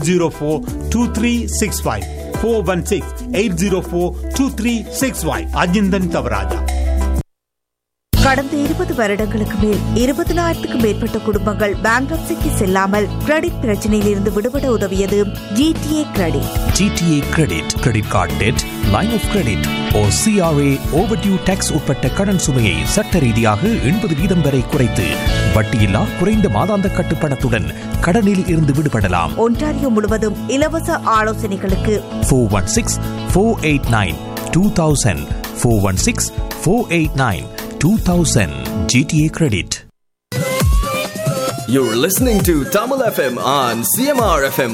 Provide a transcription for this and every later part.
Zero four two three six five four one six eight zero four two three six five Ajinthan Thavaraja கடந்த இருபது வருடங்களுக்கு மேல் இருபதினாயிரத்துக்கும் மேற்பட்ட குடும்பங்கள் பேங்க்ரப்சிக்கு செல்லாமல் கிரெடிட் பிரச்சனையில் இருந்து விடுபட உதவியது GTA credit GTA credit credit card debt line of credit oh CRA overdue tax உட்பட்ட கடன் சுமையை சட்ட ரீதியாக எண்பது வீதம் வரை குறைத்து வட்டியில்லா குறைந்த மாதாந்த கட்டுப்பணத்துடன் கடனில் இருந்து விடுபடலாம் ஒன்டாரியோ முழுவதும் இலவச ஆலோசனைகளுக்கு four one six four eight nine two thousand four one six four eight nine two thousand GTA credit You're listening to Tamil FM on CMR FM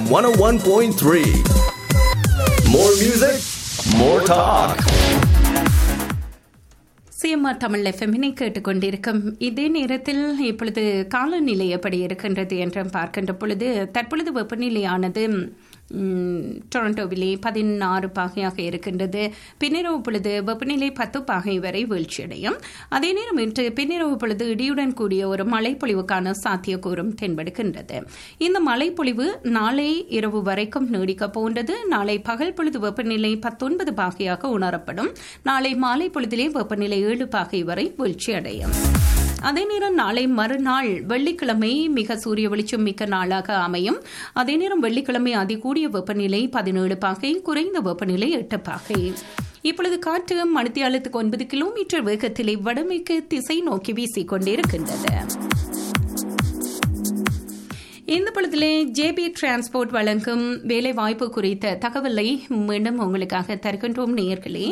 101.3. More music, more talk. CMR Tamil எஃப்எம்மினை கேட்டுக்கொண்டிருக்கும் இதே நேரத்தில் இப்பொழுது காலநிலை எப்படி இருக்கின்றது என்று பார்க்கின்ற பொழுது தற்பொழுது வெப்பநிலையானது ம், டொரண்டோவிலே பதினாறு பாகையாக இருக்கின்றது பின்னிரவு பொழுது வெப்பநிலை பத்து பாகை வரை வீழ்ச்சியடையும் அதே நேரம் இன்று பின்னிரவு பொழுது இடியுடன் கூடிய ஒரு மழைப்பொழிவுக்கான சாத்தியக்கூறும் தென்படுகின்றது இந்த மழைப்பொழிவு நாளை இரவு வரைக்கும் நீடிக்க போன்றது நாளை பகல் பொழுது வெப்பநிலை பத்தொன்பது பாகையாக உணரப்படும் நாளை மாலை பொழுதிலே வெப்பநிலை ஏழு பாகை வரை வீழ்ச்சியடையும் அதே நேரம் நாளை மறுநாள் வெள்ளிக்கிழமை மிக சூரிய வெளிச்சம் மிக்க நாளாக அமையும் அதே நேரம் வெள்ளிக்கிழமை அதிகூடிய வெப்பநிலை பதினேழு பாகை குறைந்த வெப்பநிலை எட்டு பாகை இப்பொழுது காற்று மணித்தியாலத்துக்கு ஒன்பது கிலோமீட்டர் வேகத்திலே வடமேற்கு திசை நோக்கி வீசிக் கொண்டிருக்கின்றது இந்த பொழுதிலே ஜேபி டிரான்ஸ்போர்ட் வழங்கும் வேலை வாய்ப்பு குறித்த தகவலை மீண்டும் உங்களுக்காக தருகின்றோம் நேயர்களே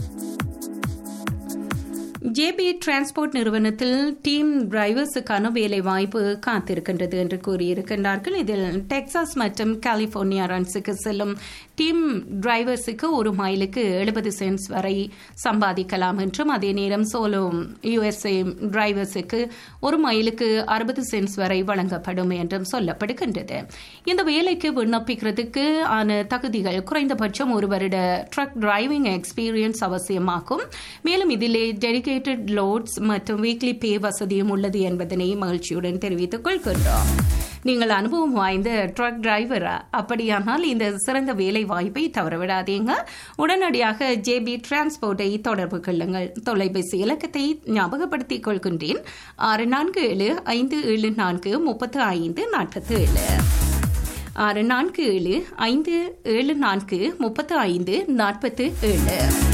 ஜேபி டிரான்ஸ்போர்ட் நிறுவனத்தில் டீம் டிரைவர்ஸுக்கான வேலை வாய்ப்பு காத்திருக்கின்றது என்று கூறியிருக்கின்றார்கள் இதில் டெக்சாஸ் மற்றும் கலிபோர்னியா ரன்ஸுக்கு செல்லும் டீம் டிரைவர்ஸுக்கு ஒரு மைலுக்கு எழுபது சென்ட்ஸ் வரை சம்பாதிக்கலாம் என்றும் அதே நேரம் சோலோ யுஎஸ்ஏ டிரைவர்ஸுக்கு ஒரு மைலுக்கு அறுபது சென்ட்ஸ் வரை வழங்கப்படும் என்றும் சொல்லப்படுகின்றது இந்த வேலைக்கு விண்ணப்பிக்கிறதுக்கு ஆன தகுதிகள் குறைந்தபட்சம் ஒரு வருட ட்ரக் டிரைவிங் எக்ஸ்பீரியன்ஸ் அவசியமாகும் மேலும் இதிலே டெடிகேட்டட் லோட்ஸ் மற்றும் வீக்லி பே வசதியும் உள்ளது என்பதனை மகிழ்ச்சியுடன் தெரிவித்துக் கொள்கின்றோம் நீங்கள் அனுபவம் வாய்ந்த ட்ரக் டிரைவரா அப்படியானால் இந்த சிறந்த வேலை வாய்ப்பை தவறவிடாதீங்க உடனடியாக ஜேபி டிரான்ஸ்போர்ட்டை தொடர்பு கொள்ளுங்கள் தொலைபேசி இலக்கத்தை ஞாபகப்படுத்திக் கொள்கின்றேன் ஆறு நான்கு ஏழு ஐந்து ஏழு நான்கு முப்பத்து ஐந்து நாற்பத்தி ஏழு ஆறு நான்கு ஏழு ஐந்து ஏழு நான்கு முப்பத்து ஐந்து நாற்பத்து ஏழு